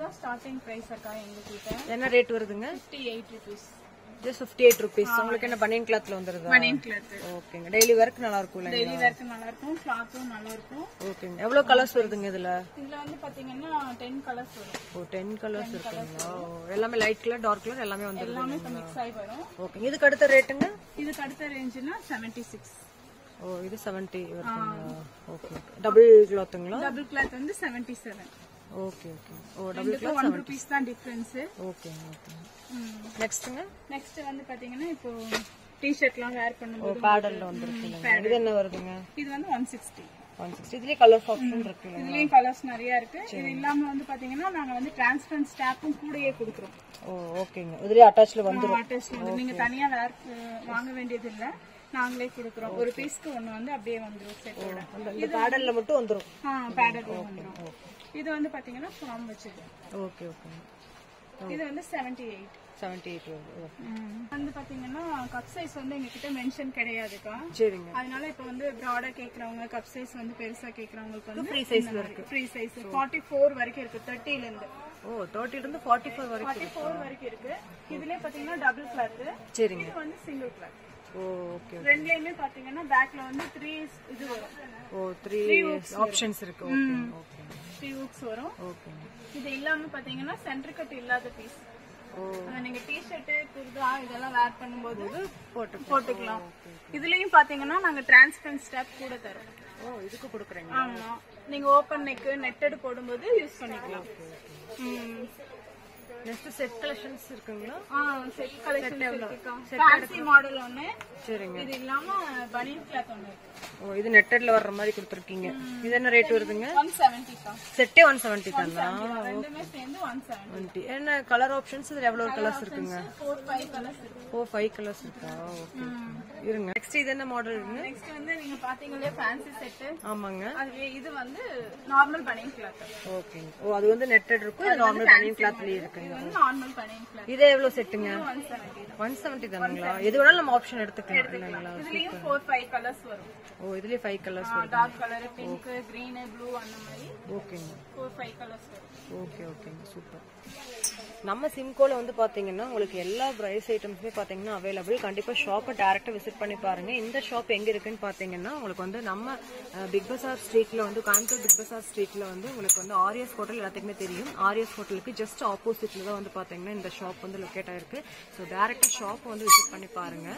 தான் starting price அக்கா எங்ககிட்ட என்ன ரேட் வருதுங்க fifty eight rupees just fifty eight rupees உங்களுக்கு என்ன பனியன் கிளாத்ல வந்துருதா பனியன் கிளாத் ஓகேங்க டெய்லி ஒர்க் நல்லா இருக்கும் இல்லைங்க டெய்லி வேர்க்கு நல்லா இருக்கும் கிளாத்தும் நல்லா இருக்கும் ஓகேங்க எவ்வளவு கலர்ஸ் வருதுங்க இதுல இதுல வந்து பாத்தீங்கன்னா டென் கலர்ஸ் வரும் ஓ டென் கலர்ஸ் இருக்குங்களா ஓ, எல்லாமே லைட் கலர் டார்க் கலர் எல்லாமே வந்துருது எல்லாமே இப்போ மிக்ஸ் ஆகி வரும் ஓகே இதுக்கு அடுத்த ரேட்டுங்க இதுக்கு அடுத்த ரேஞ்சுனா செவன்டி சிக்ஸ் ஓ இது செவன்ட்டி வருதுங்களா ஓகே டபுள் கிளாத்துங்களா டபுள் கிளாத் வந்து செவன்டி செவன் ஓகே ஓகே ஓ டபுள் இதுக்கு ஒன் ருபீஸ் தான் டிஃபரன்ஸ் ஓகே ஓகே நெக்ஸ்ட்டுங்க நெக்ஸ்ட் வந்து பாத்தீங்கன்னா இப்போ டிஷர்ட்லாம் வேர் ஓ பண்ணும்போது பேடல்ல வந்துருக்குங்க இது என்ன வருதுங்க இது வந்து ஒன் சிக்ஸ்டி ஒன் சிக்ஸ்டி இதுலயே கலர்ஸ் ஆப்ஷன் இருக்குல்ல இதுலயும் கலர்ஸ் நிறைய இருக்கு இது இல்லாம வந்து பாத்தீங்கன்னா நாங்க வந்து டிரான்ஸ்பரன்ட் ஸ்டாப்பும் கூடயே கொடுக்குறோம் ஓ ஓகேங்க இதுலயே அட்டாச்ல வந்துரும் அட்டாச் வந்து நீங்க தனியா வேர் வாங்க வேண்டியது இல்ல நாங்களே கொடுக்குறோம் ஒரு பீஸ்க்கு ஒண்ணு வந்து அப்படியே வந்துரும் செட்டோட அந்த இந்த பேடல்ல மட்டும் வந்துரும் ஆ பேடர்ல வந்துரும் இது வந்து பாத்தீங்கன்னா ஃபார்ம் வச்சது ஓகே ஓகே இது வந்து செவன்டி எயிட் செவன்ட்டி எயிட் வருது வந்து பாத்தீங்கன்னா கப் சைஸ் வந்து எங்க கிட்ட மென்ஷன் கிடையாதுக்கா சரிங்க அதனால இப்ப வந்து ப்ராடா கேக்குறவங்க கப் சைஸ் வந்து பெருசா கேக்குறவங்களுக்கு வந்து ஃப்ரீ சைஸ்ல இருக்கு ஃப்ரீ சைஸ் ஃபார்ட்டி ஃபோர் வரைக்கும் இருக்கு தேர்ட்டில இருந்து ஓ தேர்ட்டில இருந்து ஃபார்ட்டி ஃபோர் வரைக்கும் ஃபார்ட்டி ஃபோர் வரைக்கும் இருக்கு இதுலயே பாத்தீங்கன்னா டபுள் கிளாத் சரிங்க இது வந்து சிங்கிள் கிளாத் ஓ ஓகே ரெண்டுலயுமே பாத்தீங்கன்னா பேக்ல வந்து த்ரீ இது வரும் ஓ த்ரீ ஆப்ஷன்ஸ் இருக்கு ஓகே ஓகே த்ரீ ஹூக்ஸ் வரும் ஓகே இது இல்லாம பாத்தீங்கன்னா சென்டர் கட் இல்லாத பீஸ் ஓ நீங்க டிஷர்ட் குர்தா இதெல்லாம் வேர் பண்ணும்போது போட்டு போட்டுக்கலாம் இதுலயும் பாத்தீங்கன்னா நாங்க டிரான்ஸ்பரன்ட் ஸ்டெப் கூட தரோம் ஓ இதுக்கு கொடுக்குறீங்க ஆமா நீங்க ஓபன் நெக் நெட்டட் போடும்போது யூஸ் பண்ணிக்கலாம் ம். நெக்ஸ்ட் செட் கலெக்ஷன்ஸ் இருக்குங்களா ஆ செட் கலெக்ஷன் இருக்குக்கா ஃபேன்சி மாடல் ஒண்ணு சரிங்க இது இல்லாம பனியன் கிளாத் ஒண்ணு இருக்கு ஓ இது நெட்டட்ல வர்ற மாதிரி கொடுத்துருக்கீங்க இது என்ன ரேட் வருதுங்க ஒன் செவன்டிக்கா செட்டே ஒன் செவன்ட்டி தானா ரெண்டுமே சேர்ந்து ஒன் செவன்டி டுவெண்ட்டி என்ன கலர் ஆப்ஷன்ஸ் இதுல எவ்வளவு கலர்ஸ் இருக்குங்க ஃபோர் ஃபைவ் கலர்ஸ் இருக்கு ஓ ஃபைவ் கலர்ஸ் இருக்கா ஓகே இருங்க நெக்ஸ்ட் இது என்ன மாடலுங்க நெக்ஸ்ட் வந்து நீங்க பாத்தீங்களே ஃபேன்சி செட் ஆமாங்க அதுவே இது வந்து நார்மல் பனியன் கிளாத் ஓகே ஓ அது வந்து நெட்டட் இருக்கும் இது நார்மல் பனியன் கிளாத்லயே இருக்குங்க இது வந்து நார்மல் பனியன் கிளாத் இது எவ்வளவு செட்டுங்க ஒன் செவன்டி ஒன் செவன்ட்டி தானுங்களா எது வேணாலும் நம்ம ஆப்ஷன் எடுத்துக்கலாம் இல்லைங்களா இதுலயும் ஃபோர் ஃபைவ் கலர்ஸ் வரும் ஓ இதுலயே five colours dark colour pink green blue அந்த மாதிரி ஓகேங்க ஃபோர் ஃபைவ் கலர்ஸ் வரும் ஓகே ஓகேங்க சூப்பர் நம்ம சிம்கோல வந்து பாத்தீங்கன்னா உங்களுக்கு எல்லா பிரைஸ் ஐட்டம்ஸுமே பாத்தீங்கன்னா அவைலபிள் கண்டிப்பா ஷாப்பை டேரக்டா விசிட் பண்ணி பாருங்க இந்த ஷாப் எங்க இருக்குன்னு பாத்தீங்கன்னா உங்களுக்கு வந்து நம்ம பிக் பசார் ஸ்ட்ரீட்ல வந்து கோயம்புத்தூர் பிக் பசார் ஸ்ட்ரீட்ல வந்து உங்களுக்கு வந்து ஆரியஸ் ஹோட்டல் எல்லாத்துக்குமே தெரியும் ஆரியஸ் ஹோட்டலுக்கு ஜஸ்ட் ஆப்போசிட்ல தான் வந்து பாத்தீங்கன்னா இந்த ஷாப் வந்து லொக்கேட் ஆயிருக்கு ஸோ டேரக்டா ஷாப் வந்து விசிட் பண்ணி பாருங்க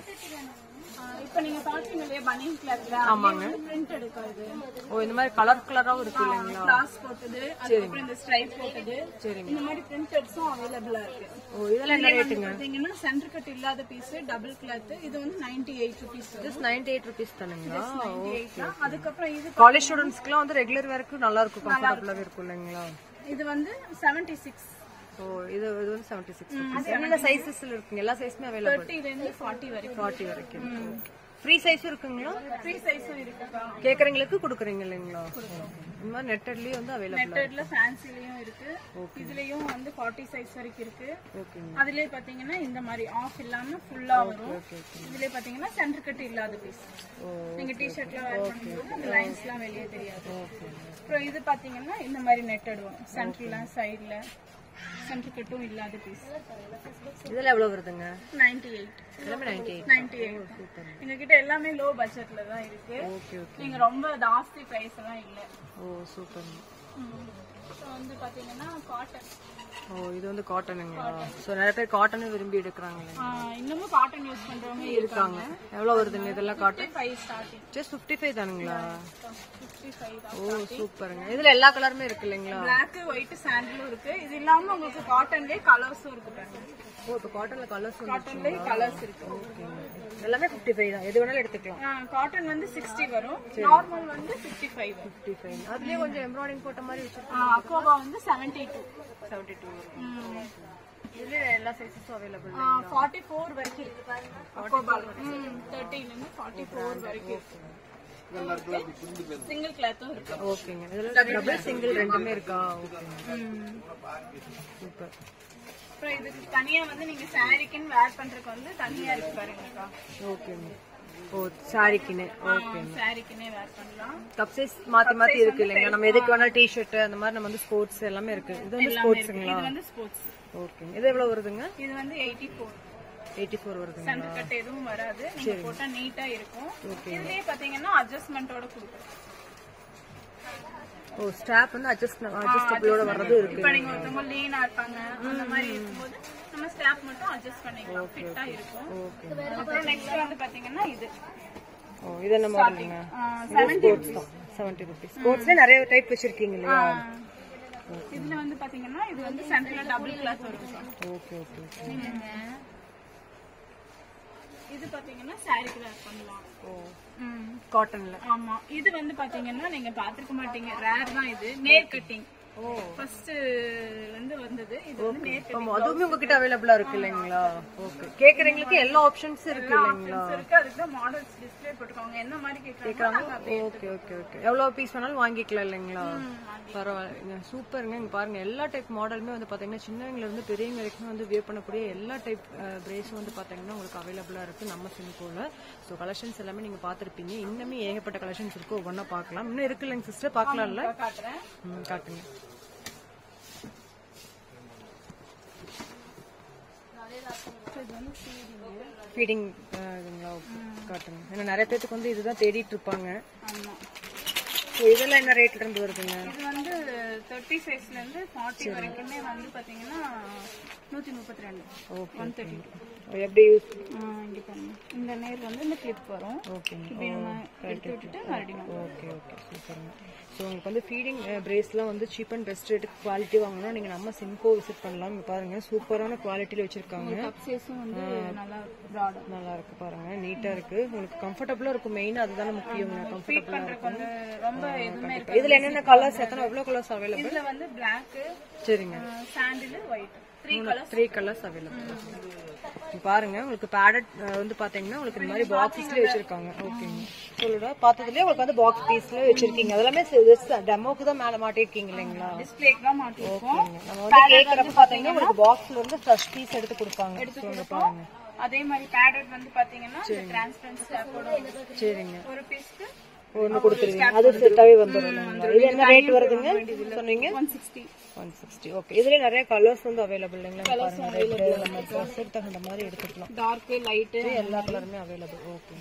இப்போ நீங்க பாத்தீங்க இல்லையா பனியன் கிளாத்ல ஆமாங்க. பிரிண்ட் எடுக்காது ஓ இந்த மாதிரி கலர் கலராவும் இருக்கு இல்லைங்களா கிளாஸ் போட்டது அதுக்கப்புறம் இந்த ஸ்ட்ரைப் போட்டது சரிங்க இந்த மாதிரி பிரிண்டட்ஸும் அவைலபிளா இருக்கு ஓ இதெல்லாம் என்ன ரேட்டுங்க பாத்தீங்கன்னா சென்டர் கட் இல்லாத பீஸ் டபுள் கிளாத் இது வந்து ninety eight rupees just ninety eight rupees தானுங்களா அதுக்கப்புறம் இது காலேஜ் ஸ்டூடெண்ட்ஸ்க்குலாம் வந்து ரெகுலர் வேர்க்கு நல்லா இருக்கும் கம்ஃபர்டபுளாக இருக்கும் இல்லைங்களா இது வந்து செவன்டி சிக்ஸ் ஓ இது இது வந்து செவன்டி சிக்ஸ் என்னென்ன சைஸஸ்ல இருக்குங்க எல்லா சைஸுமே அவைலபிள் தேர்ட்டில இருந்து ஃபார்ட்டி வரைக்கும் ஃபார்ட்டி வரைக்கும் ஃப்ரீ சைஸும் இருக்குங்களா ஃப்ரீ சைஸும் இருக்குக்கா கேக்குறவங்களுக்கு கொடுக்குறீங்க இல்லைங்களா இந்த மாதிரி நெட்டட்லயே வந்து அவைலபிள் நெட்டட்ல ஃபேன்சிலயும் இருக்கு இதுலயும் வந்து ஃபார்ட்டி சைஸ் வரைக்கும் இருக்கு ஓகேங்க அதுலயே பாத்தீங்கன்னா இந்த மாதிரி ஆஃப் இல்லாம ஃபுல்லா வரும் இதுலயே பாத்தீங்கன்னா சென்டர் கட் இல்லாத பீஸ் ஓ நீங்க டிஷர்ட்ல வேர் பண்ணும்போது அந்த லைன்ஸ்லாம் வெளியே தெரியாது அப்புறம் இது பாத்தீங்கன்னா இந்த மாதிரி நெட்டட் வரும் சென்டர்ல சைடுல சென்டர் கட்டும் இல்லாத பீஸ் இதெல்லாம் எவ்வளவு வருதுங்க நைன்டி எயிட் எல்லாமே நைன்டி எயிட் நைன்டி எயிட் எங்ககிட்ட எல்லாமே லோ பட்ஜெட்ல தான் இருக்கு ஓகே ஓகே நீங்க ரொம்ப ஜாஸ்தி பிரைஸ் எல்லாம் இல்ல ஓ சூப்பர் ஸோ வந்து பாத்தீங்கன்னா காட்டன் ஓ இது வந்து காட்டனுங்களா ஸோ நிறைய பேர் காட்டனும் விரும்பி எடுக்கிறாங்க இல்லைங்க இன்னமும் காட்டன் யூஸ் பண்றவங்க இருக்காங்க எவ்வளவு வருதுங்க இதெல்லாம் cotton five starting just fifty five தானுங்களா ஃபிஃப்டி ஃபைவ் தான் ஓ சூப்பருங்க இதுல எல்லா கலருமே இருக்கு இல்லைங்களா பிளாக் ஒயிட் சாண்டிலும் இருக்கு இது இல்லாம உங்களுக்கு காட்டன்லயே கலர்ஸும் இருக்கு பாருங்க ஓ இப்போ காட்டன்ல கலர்ஸ் காட்டன்லயே கலர்ஸ் இருக்கு எல்லாமே ஃபிஃப்டி ஃபைவ் தான் எது வேணாலும் எடுத்துக்கலாம் காட்டன் வந்து சிக்ஸ்டி வரும் நார்மல் வந்து ஃபிஃப்டி ஃபைவ் வரும் ஃபிஃப்டி ஃபைவ் அதுலயே கொஞ்சம் எம்ப்ராய்டிங் போட்ட மாதிரி வச்சிருக்கோம் அக்கோபா வந்து செவன்டி டூ செவன்டி டூ இதுல எல்லா சைஸஸும் அவைலபிள் ஃபார்ட்டி ஃபோர் வரைக்கும் இருக்கு பாருங்க அக்கோபால் தேர்ட்டில இருந்து ஃபார்ட்டி ஃபோர் வரைக்கும் இருக்கு சிங்கிள் கிளாத்தும் இருக்கு ஓகேங்க இதுல டபுள் சிங்கிள் ரெண்டுமே இருக்கா ஓகேங்க சூப்பர் அப்புறம் இதுக்கு தனியா வந்து நீங்க சாரிக்குன்னு வேர் பண்றதுக்கு வந்து தனியா இருக்கு பாருங்கக்கா ஓகேங்க ஓ சாரிக்குன்னு ஓகே சாரிக்குன்னே வேர் பண்ணலாம் கப் சைஸ் மாத்தி மாத்தி இருக்கு இல்லைங்களா நம்ம எதுக்கு வேணாலும் டி ஷர்ட் அந்த மாதிரி நம்ம வந்து ஸ்போர்ட்ஸ் எல்லாமே இருக்கு இது வந்து ஸ்போர்ட்ஸுங்களா இது வந்து ஸ்போர்ட்ஸ் ஓகே இது எவ்வளவு வருதுங்க இது வந்து எயிட்டி ஃபோர் எயிட்டி ஃபோர் வருதுங்க சென்டர் கட் எதுவும் வராது நீங்க போட்டா நீட்டா இருக்கும் இதுலயே பாத்தீங்கன்னா அட்ஜஸ்ட்மெண்டோட கொடுக்குறோம் ஓ ஸ்ட்ராப் வந்து அட்ஜஸ்ட் அட்ஜஸ்டபிளோட வர்றது இருக்கு இப்ப நீங்க ஒருத்தவங்க லீனா இருப்பாங்க அந்த மாதிரி இருக்கும்போது நம்ம ஸ்டாப் மட்டும் அட்ஜஸ்ட் பண்ணிக்கலாம் ஃபிட்டா இருக்கும் ஓகே அப்புறம் நெக்ஸ்ட் வந்து பாத்தீங்கன்னா இது ஓ இது என்ன மாடலுங்க செவன்டி ஸ்போர்ட்ஸ் தான் செவன்ட்டி ருபீஸ் ஸ்போர்ட்ஸ்ல நிறைய டைப் வச்சிருக்கீங்க இல்லையா இதுல வந்து பாத்தீங்கன்னா இது வந்து சென்டர்ல டபுள் கிளாஸ் வரும் ஓகே ஓகே ஓகே இது பாத்தீங்கன்னா சாரிக்கு வேர் பண்ணலாம் ஓ ம். காட்டன்ல ஆமா இது வந்து பாத்தீங்கன்னா நீங்க பாத்துக்க மாட்டீங்க ரேர் தான் இது நேர் கட்டிங் ஓ ஃபர்ஸ்ட் வந்து வந்தது இது வந்து நேர் கட்டிங் ஆமா அதுவுமே உங்ககிட்ட அவைலபிளா இருக்கு இல்லைங்களா ஓகே கேக்குறவங்களுக்கு எல்லா ஆப்ஷன்ஸ் இருக்கு இல்லைங்களா இருக்கு அதுக்கு தான் மாடல்ஸ் டிஸ்ப்ளே போட்டுருக்காங்க என்ன மாதிரி கேக்குறாங்க ஓகே ஓகே ஓகே எவ்வளவு பீஸ் வேணாலும் வாங்கிக்கலாம் இல்லைங்களா பரவாயில்ல சூப்பருங்க இங்க பாருங்க எல்லா டைப் மாடலுமே வந்து பாத்தீங்கன்னா சின்னவங்கள இருந்து பெரியவங்க வரைக்கும் வந்து வியர் பண்ணக்கூடிய எல்லா டைப் பிரேஸும் வந்து பாத்தீங்கன்னா உங்களுக்கு அவைலபிளா இருக்கு நம்ம சிம்கோல ஸோ கலெக்ஷன்ஸ் எல்லாமே நீங்க பாத்திருப்பீங்க இன்னுமே ஏகப்பட்ட கலெக்ஷன்ஸ் இருக்கு ஒவ்வொன்றா பார்க்கலாம் இன்னும் இருக்கு இல்லைங்க சிஸ்டர் பார்க்கலாம்ல காட்டுறேன் ம், காட்டுங்க இது வந்து feeding. ஃபீடிங் இதுங்களா காட்டுங்க ஏன்னா நிறைய பேத்துக்கு வந்து இதுதான் தேடிட்டு இருப்பாங்க ஆமா ஸோ இதெல்லாம் என்ன ரேட்ல இருந்து வருதுங்க இது வந்து தேர்ட்டி சைஸ்ல இருந்து ஃபார்ட்டி வரைக்குமே வந்து பாத்தீங்கன்னா நூத்தி முப்பத்தி ரெண்டு ஓகே ஒன் தேர்ட்டி எப்படி யூஸ் இங்க பாருங்க இந்த நேர் வந்து இந்த கிளிப் வரும் ஓகேங்க இப்படி நம்ம எடுத்து விட்டுட்டு மறுபடியும் ஓகே ஓகே சூப்பருங்க ஸோ உங்களுக்கு வந்து ஃபீடிங் பிரேஸ்லாம் வந்து சீப் அண்ட் பெஸ்ட் ரேட்டுக்கு குவாலிட்டி வாங்கணும்னா நீங்கள் நம்ம சிம்கோ விசிட் பண்ணலாம் இங்கே பாருங்க சூப்பரான குவாலிட்டியில் வச்சிருக்காங்க கப் சைஸும் வந்து நல்லா ப்ராடா நல்லா இருக்கு பாருங்க நீட்டாக இருக்கு உங்களுக்கு கம்ஃபர்டபுளாக இருக்கும் மெயினாக அதுதானே முக்கியங்க கம்ஃபர்டபுளாக இருக்கும் வந்து ரொம்ப எதுவுமே இருக்கு இதில் என்னென்ன கலர்ஸ் எத்தனை எவ்வளோ கலர்ஸ் அவைலபிள் இதுல வந்து பிளாக் சரிங்க sandal white three colours three colours available பாருங்க உங்களுக்கு பேடட் வந்து பாத்தீங்கன்னா உங்களுக்கு இந்த மாதிரி பாக்ஸஸ்ல வச்சிருக்காங்க ஓகேங்க சொல்லுடா பார்த்ததுலயே உங்களுக்கு வந்து பாக்ஸ் பீஸ்ல வச்சிருக்கீங்க அதெல்லாமே டெமோக்கு தான் மேல மாட்டிருக்கீங்க இல்லைங்களா டிஸ்பிளேக்கு தான் மாட்டிருக்கோம் நம்ம வந்து கேக்குறப்ப பாத்தீங்கன்னா உங்களுக்கு பாக்ஸ்ல இருந்து ஃப்ரெஷ் பீஸ் எடுத்து கொடுப்பாங்க சொல்லுங்க பாருங்க அதே மாதிரி பேடட் வந்து பாத்தீங்கன்னா இந்த டிரான்ஸ்பரன்ட் ஸ்டாப்போட சரிங்க ஒரு பீஸ்க்கு ஒன்று கொடுத்துருவீங்க அது செட்டாவே வந்துடும் இல்லைங்களா இது என்ன ரேட் வருதுங்க சொன்னீங்க one sixty one sixty okay இதுல நிறைய கலர்ஸ் வந்து அவைலபிள் இல்லைங்களா பாருங்க ரெட் நம்ம ட்ரெஸ்ஸுக்கு தகுந்த மாதிரி எடுத்துக்கலாம் டார்க் லைட்டு எல்லா கலருமே அவைலபிள் ஓகே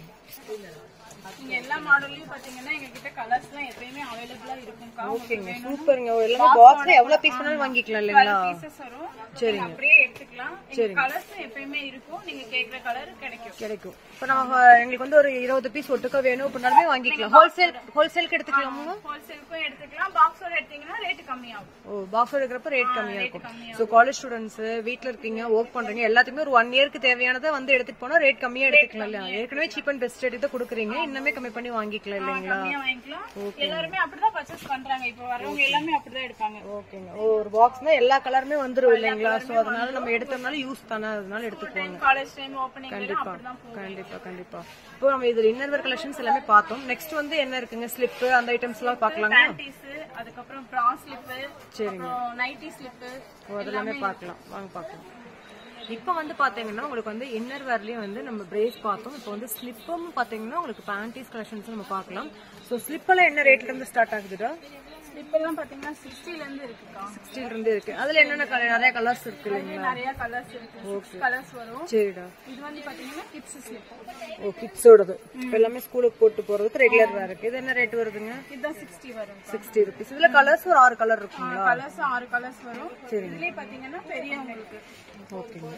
நீங்க எல்லா மாடல்லையும் பாத்தீங்கன்னா எங்க கிட்ட கலர்ஸ் எல்லாம் எப்பயுமே அவைலபிளா இருக்கும்க்கா ஓகேங்க சூப்பருங்க எல்லாமே பாக்ஸ்ல எவ்வளவு பீஸ் வேணாலும் வாங்கிக்கலாம் இல்லைங்களா பீசஸ் வரும் நீங்க அப்படியே எடுத்துக்கலாம் எங்க கலர்ஸ் எப்பயுமே இருக்கும் நீங்க கேக்குற கலர் கிடைக்கும் கிடைக்கும் இப்போ நம்ம எங்களுக்கு வந்து ஒரு இருபது பீஸ் ஒட்டுக்க வேணும் அப்படின்னாலுமே வாங்கிக்கலாம் ஹோல்சேல் ஹோல்சேலுக்கு எடுத்துக்கலாமா ஹோல்சேலுக்கும் எடுத்துக்கலாம் பாக்ஸோட எடுத்தீங்கன்னா ரேட் கம்மியாகும் ஓ பாக்ஸ் எடுக்கிறப்ப ரேட் கம்மியா இருக்கும் ஸோ காலேஜ் ஸ்டூடெண்ட்ஸ் வீட்ல இருக்கீங்க ஒர்க் பண்றீங்க எல்லாத்துக்குமே ஒரு ஒன் இயருக்கு தேவையானதை வந்து எடுத்துட்டு போனா ரேட் கம்மியா எடுத்துக்கலாம் இல்லையா ஏற்கனவே சீப் அண்ட் பெஸ்ட் ரேட் தான் கொடுக்குறீங்க இன்னுமே கம்மி பண்ணி வாங்கிக்கலாம் இல்லைங்களா கம்மியா வாங்கிக்கலாம் எல்லாருமே அப்படிதான் பர்ச்சேஸ் பண்றாங்க இப்போ வரவங்க எல்லாமே அப்படிதான் எடுப்பாங்க ஓகேங்க ஒரு பாக்ஸ்னா எல்லா கலருமே வந்துரும் இல்லைங்களா ஸோ அதனால நம்ம எடுத்தோம்னால யூஸ் தானே அதனால எடுத்துக்குவாங்க காலேஜ் டைம் ஓப்பனிங் கண்டிப்பா கண்டிப்பா கண்டிப்பா இப்போ நம்ம இதுல இன்னர் கலெக்ஷன்ஸ் எல்லாமே பார்த்தோம் நெக்ஸ்ட் வந்து என்ன இருக்குங்க ஸ்லிப் அந்த ஐட்டம்ஸ் எல்லாம் பார்க்கலாங்க பேண்டீஸ் அதுக்கப்புறம் ப்ரா ஸ்லிப்பு அப்புறம் நைட்டி ஸ்லிப்பு ஓ, அதெல்லாமே பார்க்கலாம் வாங்க பார்க்கலாம் இப்போ வந்து பாத்தீங்கன்னா உங்களுக்கு வந்து இன்னர் வேர்லயும் வந்து நம்ம பிரேஸ் பார்த்தோம் இப்போ வந்து ஸ்லிப்பும் பாத்தீங்கன்னா உங்களுக்கு பேண்டீஸ் கலெக்ஷன்ஸ் நம்ம பார்க்கலாம் ஸோ ஸ்லிப்பெல்லாம் என்ன ரேட்ல இருந்து ஸ்டார்ட் ஆகுதுடா ஸ்லிப் எல்லாம் பாத்தீங்கன்னா சிக்ஸ்டில இருந்து இருக்குக்கா சிக்ஸ்டில இருந்து இருக்கு அதுல என்னென்ன colour- நிறைய கலர்ஸ் இருக்கு இல்லைங்களா நிறைய கலர்ஸ் இருக்கு கலர்ஸ் வரும் சரிடா இது வந்து பாத்தீங்கன்னா கிட்ஸ் ஸ்லிப் ஓ கிட்ஸோடது இப்போ எல்லாமே ஸ்கூலுக்கு போட்டு போறதுக்கு ரெகுலர் வேர் இருக்கு இது என்ன ரேட் வருதுங்க இதுதான் சிக்ஸ்டி வரும் சிக்ஸ்டி ருபீஸ் இதுல கலர்ஸ் ஒரு ஆறு கலர் இருக்குங்களா கலர்ஸ் ஆறு கலர்ஸ் வரும் இதுலயே பாத்தீங்கன்னா பெரியவங்களுக்கு ஓகேங்க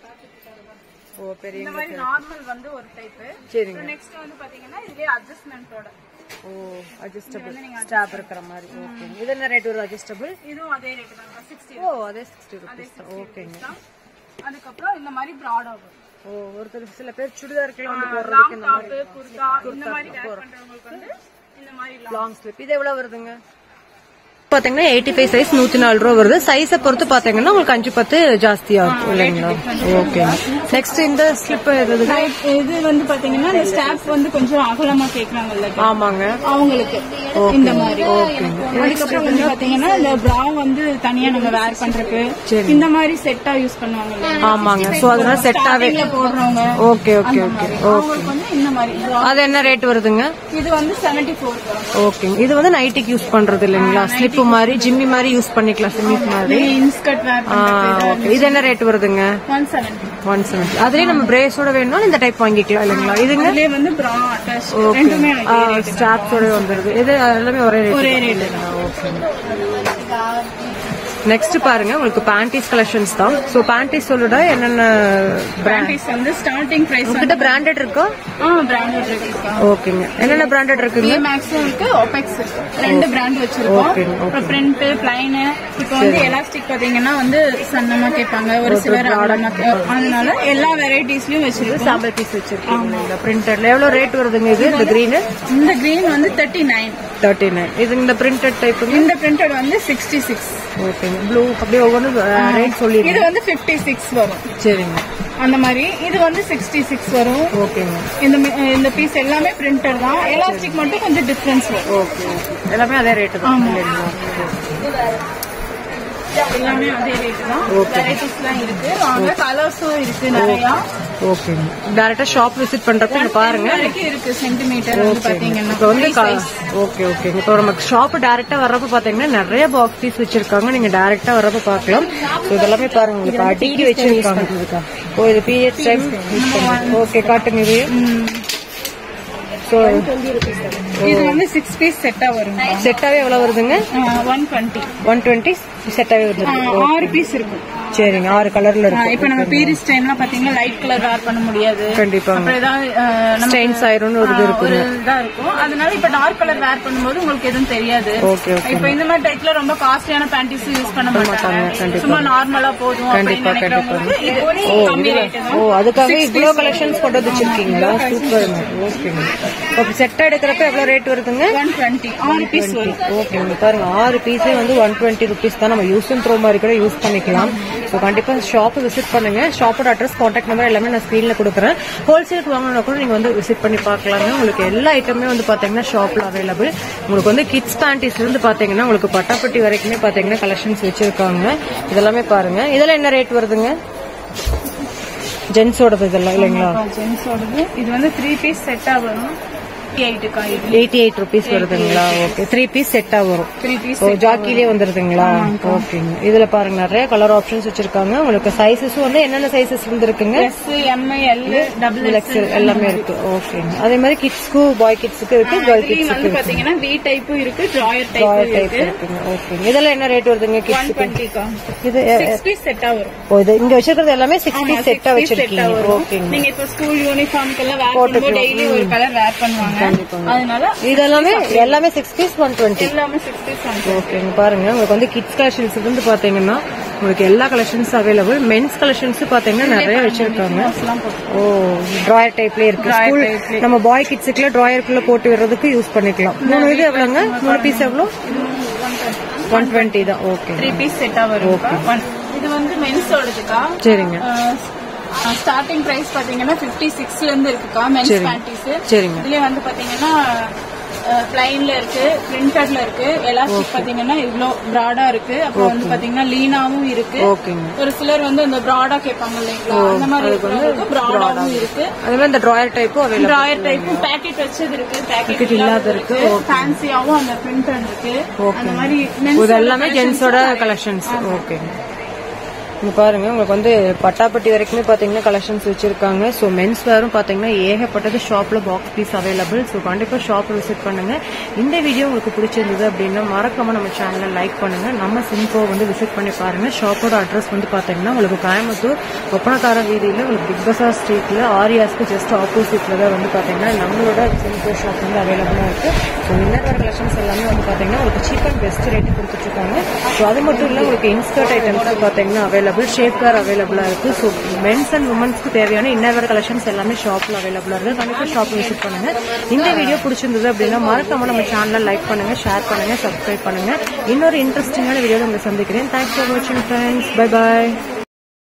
ஓ பெரிய இந்த மாதிரி நார்மல் வந்து ஒரு டைப் சரிங்க நெக்ஸ்ட் வந்து பாத்தீங்கன்னா இதுலயே அட்ஜஸ்ட்மெண்டோட ஓ அட்ஜஸ்டபிள் ஸ்டாப் இருக்கிற மாதிரி ஓகே இது என்ன ரேட் வரும் அட்ஜஸ்டபிள் இதுவும் அதே ரேட் தான் சிக்ஸ்டி ஓ அதே சிக்ஸ்டி ருபீஸ் தான் ஓகேங்க அதுக்கப்புறம் இந்த மாதிரி ப்ராடா வரும் ஓ ஒருத்தர் சில பேர் சுடிதாருக்குலாம் வந்து போடுறதுக்கு லாங் இந்த மாதிரி டாப் குர்தா இந்த மாதிரி வேர் பண்றவங்களுக்கு வந்து இந்த மாதிரி long. லாங் ஸ்லிப் இது எவ்வளவு வருதுங்க பாத்தீங்கன்னா எயிட்டி ஃபைவ் சைஸ் நூத்தி நாலு ரூபா வருது சைஸை பொறுத்து பாத்தீங்கன்னா உங்களுக்கு அஞ்சு பத்து ஜாஸ்தியா இருக்கும் இல்லைங்களா ஓகே நெக்ஸ்ட் இந்த ஸ்லிப் எது இது வந்து பாத்தீங்கன்னா இந்த ஸ்டாப் வந்து கொஞ்சம் அகலமா கேக்குறாங்கல்ல ஆமாங்க அவங்களுக்கு இந்த மாதிரி அதுக்கப்புறம் வந்து பாத்தீங்கன்னா இந்த ப்ரா வந்து தனியா நம்ம வேர் பண்றதுக்கு இந்த மாதிரி செட்டா யூஸ் பண்ணுவாங்கல்ல ஆமாங்க சோ அதனால செட்டாவே Starting ல போடுறவங்க ஓகே ஓகே ஓகே அவங்களுக்கு வந்து இந்த மாதிரி bra. அது என்ன ரேட் வருதுங்க இது வந்து செவன்டி ஃபோர் ஓகேங்க இது வந்து நைட்டுக்கு யூஸ் பண்றது இல்லைங்களா ஸ்லிப் மாதிரி ஜிம்மி மாதிரி யூஸ் பண்ணிக்கலாம் ஸ்லிப் மாதிரி இன்ஸ்கர்ட் வேர் ஆ, ஓகே இது என்ன ரேட் வருதுங்க ஒன் செவன்டி ஒன் செவன்டி அதுலயே நம்ம பிரேஸோட வேணும்னா இந்த டைப் வாங்கிக்கலாம் இல்லைங்களா இதுங்க இதுலயே வந்து ப்ரா அட்டாச் ரெண்டுமே ஸ்டாப்ஸோட வந்துருது இது எல்லாமே ஒரே ரேட் ஒரே ரேட் நெக்ஸ்ட் பாருங்க உங்களுக்கு பேண்டிஸ் கலெக்ஷன்ஸ் தான் சோ பேண்டிஸ் சொல்லுட என்னென்ன பிராண்ட் பேண்டிஸ் வந்து ஸ்டார்டிங் பிரைஸ் உங்ககிட்ட பிராண்டட் இருக்கா ஆ பிராண்டட் இருக்குக்கா ஓகேங்க என்னென்ன பிராண்டட் இருக்குங்க மேக்ஸும் இருக்கு ஒபெக்ஸ் இருக்கு ரெண்டு பிராண்ட் வச்சிருக்கோம் Okay, okay. அப்புறம் பிரிண்ட் பிளைன் இப்போ வந்து எலாஸ்டிக் பாத்தீங்கன்னா வந்து சன்னமா கேட்பாங்க ஒரு சிலர் அகலமா கே- அதனால எல்லா வெரைட்டிஸ்லயும் வச்சிருக்கோம் சாம்பிள் பீஸ் வச்சிருக்கீங்க பிரிண்டட்ல எவ்வளவு ரேட் வருதுங்க இது இந்த கிரீன் இந்த கிரீன் வந்து தேர்ட்டி நைன் தேர்ட்டி நைன் இது இந்த பிரிண்டட் டைப்புங்க இந்த பிரிண்டட் வந்து சிக்ஸ்டி சிக்ஸ் ஓகேங்க ப்ளூ அப்படியே ஒவ்வொன்றும் ரேட் சொல்லிடுங்க இது வந்து பிப்டி சிக்ஸ் வரும் சரிங்க அந்த மாதிரி இது வந்து சிக்ஸ்டி சிக்ஸ் வரும் ஓகேங்க இந்த மி- இந்த பீஸ் எல்லாமே பிரிண்டட் தான் எலாஸ்டிக் மட்டும் கொஞ்சம் டிஃபரன்ஸ் வரும் ஓகே எல்லாமே அதே ரேட்டு தான் இல்லைங்களா எல்லாமே அதே ரேட் தான் வெரைட்டிஸ் எல்லாம் இருக்கு வாங்க கலர்ஸும் இருக்கு நிறையா ஓகேங்க டேரக்டா ஷாப் விசிட் பண்றப்ப இங்க பாருங்க வரைக்கும் இருக்கு சென்டிமீட்டர் வந்து பாத்தீங்கன்னா இப்போ வந்து ஓகே ஓகே இப்போ நமக்கு ஷாப் டைரக்டா வர்றப்ப பாத்தீங்கன்னா நிறைய பாக்ஸ் பீஸ் வச்சிருக்காங்க நீங்க டைரக்டா வர்றப்ப பார்க்கலாம் So இதெல்லாமே பாருங்க உங்களுக்கு அடுக்கி வச்சிருக்காங்க ஓ இது பிஹெச் டைம் ஓகே காட்டுங்க இது ஸோ இது வந்து சிக்ஸ் பீஸ் செட்டா வரும் செட்டாவே எவ்வளவு வருதுங்க ஒன் டுவெண்ட்டி ஒன் டுவெண்ட்டி செட்டாவே வருது ஆறு பீஸ் இருக்கும் சரிங்க ஆறு கலர்ல இருக்கு இப்ப நம்ம பீரிஸ் டைம்லாம் பாத்தீங்கன்னா லைட் கலர் வேர் பண்ண முடியாது கண்டிப்பாங்க அப்புறம் ஏதாவது அஹ், நம்ம ஸ்டெயின்ஸ் ஆயிரும்னு ஒரு இது ஒரு இருக்குங்க இதா இருக்கும் அதனால இப்ப டார்க் கலர் வேர் பண்ணும்போது உங்களுக்கு எதுவும் தெரியாது ஓகே ஓகே இப்ப இந்த மாதிரி டைப்ல ரொம்ப காஸ்ட்லியான பேண்டிஸ் யூஸ் பண்ண மாட்டாங்க கண்டிப்பா. சும்மா நார்மலா போதும் அப்படின்னு கண்டிப்பா, நினைக்கிறவங்களுக்கு இது ஒரு கம்மி ரேட் தான் ஓ அதுக்காக இவ்வளோ கலெக்ஷன்ஸ் கொண்டு வந்து வச்சிருக்கீங்களா சூப்பருங்க ஓகேங்க இப்போ செட்டா எடுக்கிறப்ப எவ்வளோ ரேட் வருதுங்க ஒன் டுவெண்ட்டி ஆறு பீஸ் வரும் ஓகேங்க பாருங்க ஆறு பீஸே வந்து ஒன் டுவெண்ட்டி ருபீஸ் தான் நம்ம யூஸ் அண்ட் த்ரோ மாதிரி கூட யூஸ் பண்ணிக்கலாம் ஸோ கண்டிப்பா ஷாப் விசிட் பண்ணுங்க ஷாப்போட அட்ரஸ் காண்டாக்ட் நம்பர் எல்லாமே நான் ஸ்க்ரீன்ல கொடுக்குறேன் ஹோல்சேலுக்கு வாங்கினா கூட நீங்க வந்து விசிட் பண்ணி பார்க்கலாங்க உங்களுக்கு எல்லா ஐட்டமே வந்து பாத்தீங்கன்னா ஷாப்ல அவைலபிள் உங்களுக்கு வந்து கிட்ஸ் பேண்டிஸ்ல இருந்து பாத்தீங்கன்னா உங்களுக்கு பட்டாப்பட்டி வரைக்குமே பாத்தீங்கன்னா கலெக்ஷன்ஸ் வச்சிருக்காங்க இதெல்லாமே பாருங்க இதெல்லாம் என்ன ரேட் வருதுங்க ஜென்ஸோடது இதெல்லாம் இல்லைங்களா ஜென்ஸோடது இது வந்து த்ரீ பீஸ் செட்டா வரும் எயிட்டுக்கா இது எயிட்டி எயிட் ருபீஸ் வருதுங்களா ஓகே த்ரீ பீஸ் செட்டா வரும் த்ரீ பீஸ் ஓ ஜாக்கிலே வந்துருதுங்களா ஓகேங்க இதுல பாருங்க நிறைய கலர் ஆப்ஷன்ஸ் வச்சிருக்காங்க உங்களுக்கு சைஸஸும் வந்து என்னென்ன சைஸஸ் வந்துருக்குங்க S M L double X XL எல்லாமே இருக்கு ஓகேங்க அதே மாதிரி கிட்ஸ்க்கு பாய் கிட்ஸ்க்கு இருக்கு கேர்ள் இது கிட்ஸ்க்கு வந்து பாத்தீங்கன்னா வி டைப்பும் இருக்கு டிராயர் டைப்பும் டைப் இருக்கு இருக்குங்க ஓகேங்க இதெல்லாம் என்ன ரேட் வருதுங்க ஒன் கிட்ஸ்க்கு டுவெண்ட்டிக்கா இது சிக்ஸ் பீஸ் செட்டா வரும் ஓ இது இங்க வச்சிருக்கிறது எல்லாமே சிக்ஸ் பீஸ் செட்டா செட்டா வச்சிருக்கீங்க வரும் ஓகேங்க நீங்க இப்ப ஸ்கூல் யூனிஃபார்ம்க்கு எல்லாம் வேர் பண்ணும்போது டெய்லி ஒரு கலர் வேர் பண்ணுவாங்க அதனால இதெல்லாமே எல்லாமே சிக்ஸ் பீஸ் ஒன் டுவெண்ட்டி எல்லாமே சிக்ஸ் பீஸ் ஓகேங்க பாருங்க உங்களுக்கு வந்து கிட்ஸ் கலெக்ஷன்ஸ் வந்து பாத்தீங்கன்னா உங்களுக்கு எல்லா கலெக்ஷன்ஸ் அவைலபிள் மென்ஸ் கலெக்ஷன்ஸ் பாத்தீங்கன்னா நிறைய வச்சிருக்காங்க ஓ டிராயர் டைப்லயே இருக்கு ஸ்கூல் நம்ம பாய் கிட்ஸுக்குள்ள டிராயருக்குள்ள போட்டு விடுறதுக்கு யூஸ் பண்ணிக்கலாம் மூணு இது எவ்வளவுங்க மூணு பீஸ் எவ்வளவு ஒன் டுவெண்ட்டி தான் ஓகே த்ரீ பீஸ் செட்டா வரும் One- இது வந்து மென்ஸோடதுக்கா சரிங்க ஸ்டார்டிங் பிரைஸ் பாத்தீங்கன்னா 56 சிக்ஸ்ல இருந்து இருக்குக்கா மென்ஸ் பேண்டிஸ் சரிங்க இதுலயே வந்து பாத்தீங்கன்னா பிளைன்ல இருக்கு பிரிண்டட்ல இருக்கு எலாஸ்டிக் பாத்தீங்கன்னா இவ்ளோ பிராடா இருக்கு அப்புறம் வந்து பாத்தீங்கன்னா லீனாவும் இருக்கு ஓகேங்க ஒரு சிலர் வந்து இந்த பிராடா கேட்பாங்க இல்லைங்களா அந்த மாதிரி இருக்கிறவங்களுக்கு பிராடாவும் இருக்கு அதே மாதிரி இந்த டிராயர் டைப்பும் அவைலபிள் டிராயர் டைப்பும் பேக்கெட் வச்சது இருக்கு பேக்கெட் இல்லாத இருக்கு ஃபேன்சியாவும் அந்த பிரிண்டட் இருக்கு அந்த மாதிரி men's இது எல்லாமே ஜென்ஸோட கலெக்ஷன்ஸ் ஓகேங்க இங்க பாருங்க உங்களுக்கு வந்து பட்டாப்பட்டி வரைக்குமே பாத்தீங்கன்னா கலெக்ஷன்ஸ் வச்சிருக்காங்க ஸோ மென்ஸ் வேரும் பாத்தீங்கன்னா ஏகப்பட்டது ஷாப்ல பாக்ஸ் பீஸ் அவைலபிள் ஸோ கண்டிப்பா ஷாப் விசிட் பண்ணுங்க இந்த வீடியோ உங்களுக்கு பிடிச்சிருந்தது அப்படின்னா மறக்காம நம்ம சேனலை லைக் பண்ணுங்க நம்ம சிம்கோ வந்து விசிட் பண்ணி பாருங்க ஷாப்போட அட்ரஸ் வந்து பாத்தீங்கன்னா உங்களுக்கு கோயம்புத்தூர் ஒப்பனக்கார வீதியில உங்களுக்கு பிக் பசார் ஸ்ட்ரீட்ல ஆரியாஸ்க்கு ஜஸ்ட் ஆப்போசிட்ல தான் வந்து பாத்தீங்கன்னா நம்மளோட சிம்கோ ஷாப் வந்து அவைலபிளா இருக்கு ஸோ இன்னர் வேர் கலெக்ஷன்ஸ் எல்லாமே வந்து பாத்தீங்கன்னா உங்களுக்கு சீப் அண்ட் பெஸ்ட் ரேட்டு கொடுத்துட்டு இருக்காங்க ஸோ அது மட்டும் இல்ல உங்களுக்கு இன்ஸ்கர்ட் ஐட்டம்ஸ் பாத்தீங்கன்னா அவைலபிள் அவைலபிள் ஷேப் கார் அவைலபிளாக இருக்குது ஸோ மென்ஸ் அண்ட் உமன்ஸ்க்கு தேவையான இன்னர் கலெக்ஷன்ஸ் எல்லாமே ஷாப்பில் அவைலபிளாக இருக்குது கண்டிப்பாக ஷாப் விசிட் பண்ணுங்கள் இந்த வீடியோ பிடிச்சிருந்தது அப்படின்னா மறக்காம நம்ம சேனலை லைக் பண்ணுங்கள் ஷேர் பண்ணுங்கள் சப்ஸ்கிரைப் பண்ணுங்கள் இன்னொரு இன்ட்ரெஸ்டிங்கான வீடியோவில் உங்களை சந்திக்கிறேன் தேங்க்ஸ் ஃபார் வாட்சிங் ஃப்ரெண்ட்ஸ் பை பாய்